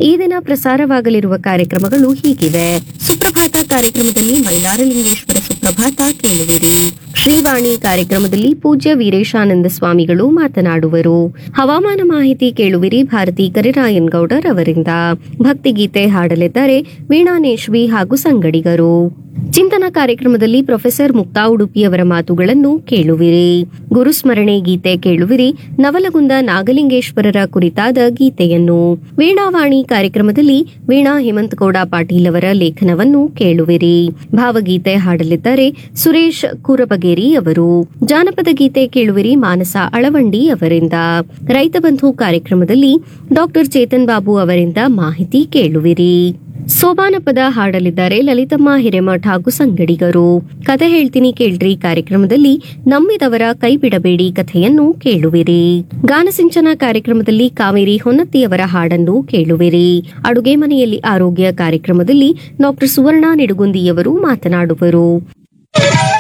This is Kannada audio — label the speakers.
Speaker 1: ಈ ದಿನ ಪ್ರಸಾರವಾಗಲಿರುವ ಕಾರ್ಯಕ್ರಮಗಳು ಹೀಗಿವೆ ಸುಪ್ರಭಾತ ಕಾರ್ಯಕ್ರಮದಲ್ಲಿ ಮೈಲಾರಲಿಂಗೇಶ್ವರ ಸುಪ್ರಭಾತ ಕೇಳುವಿರಿ ಶ್ರೀವಾಣಿ ಕಾರ್ಯಕ್ರಮದಲ್ಲಿ ಪೂಜ್ಯ ವೀರೇಶಾನಂದ ಸ್ವಾಮಿಗಳು ಮಾತನಾಡುವರು ಹವಾಮಾನ ಮಾಹಿತಿ ಕೇಳುವಿರಿ ಭಾರತಿ ಕರಿರಾಯನ್ ಗೌಡರ್ ಅವರಿಂದ ಭಕ್ತಿಗೀತೆ ಹಾಡಲಿದ್ದಾರೆ ವೀಣಾನೇಶ್ವಿ ಹಾಗೂ ಸಂಗಡಿಗರು ಚಿಂತನ ಕಾರ್ಯಕ್ರಮದಲ್ಲಿ ಪ್ರೊಫೆಸರ್ ಮುಕ್ತಾ ಉಡುಪಿಯವರ ಮಾತುಗಳನ್ನು ಕೇಳುವಿರಿ ಗುರುಸ್ಮರಣೆ ಗೀತೆ ಕೇಳುವಿರಿ ನವಲಗುಂದ ನಾಗಲಿಂಗೇಶ್ವರರ ಕುರಿತಾದ ಗೀತೆಯನ್ನು ವೀಣಾವಾಣಿ ಕಾರ್ಯಕ್ರಮದಲ್ಲಿ ವೀಣಾ ಹೇಮಂತಗೌಡ ಪಾಟೀಲ್ ಅವರ ಲೇಖನವನ್ನು ಕೇಳುವಿರಿ ಭಾವಗೀತೆ ಹಾಡಲಿದ್ದಾರೆ ಸುರೇಶ್ ಕೂರಬಗೇರಿ ಅವರು ಜಾನಪದ ಗೀತೆ ಕೇಳುವಿರಿ ಮಾನಸ ಅಳವಂಡಿ ಅವರಿಂದ ರೈತ ಬಂಧು ಕಾರ್ಯಕ್ರಮದಲ್ಲಿ ಡಾಕ್ಟರ್ ಚೇತನ್ ಬಾಬು ಅವರಿಂದ ಮಾಹಿತಿ ಕೇಳುವಿರಿ ಸೋಬಾನ ಪದ ಹಾಡಲಿದ್ದಾರೆ ಲಲಿತಮ್ಮ ಹಿರೇಮಠ್ ಹಾಗೂ ಸಂಗಡಿಗರು ಕತೆ ಹೇಳ್ತೀನಿ ಕೇಳ್ರಿ ಕಾರ್ಯಕ್ರಮದಲ್ಲಿ ನಂಬಿದವರ ಕೈ ಬಿಡಬೇಡಿ ಕಥೆಯನ್ನು ಕೇಳುವಿರಿ ಗಾನಸಿಂಚನ ಕಾರ್ಯಕ್ರಮದಲ್ಲಿ ಕಾವೇರಿ ಹೊನ್ನತ್ತಿಯವರ ಹಾಡನ್ನು ಕೇಳುವಿರಿ ಅಡುಗೆ ಮನೆಯಲ್ಲಿ ಆರೋಗ್ಯ ಕಾರ್ಯಕ್ರಮದಲ್ಲಿ ಡಾಕ್ಟರ್ ಸುವರ್ಣ ನಿಡುಗುಂದಿಯವರು ಮಾತನಾಡುವರು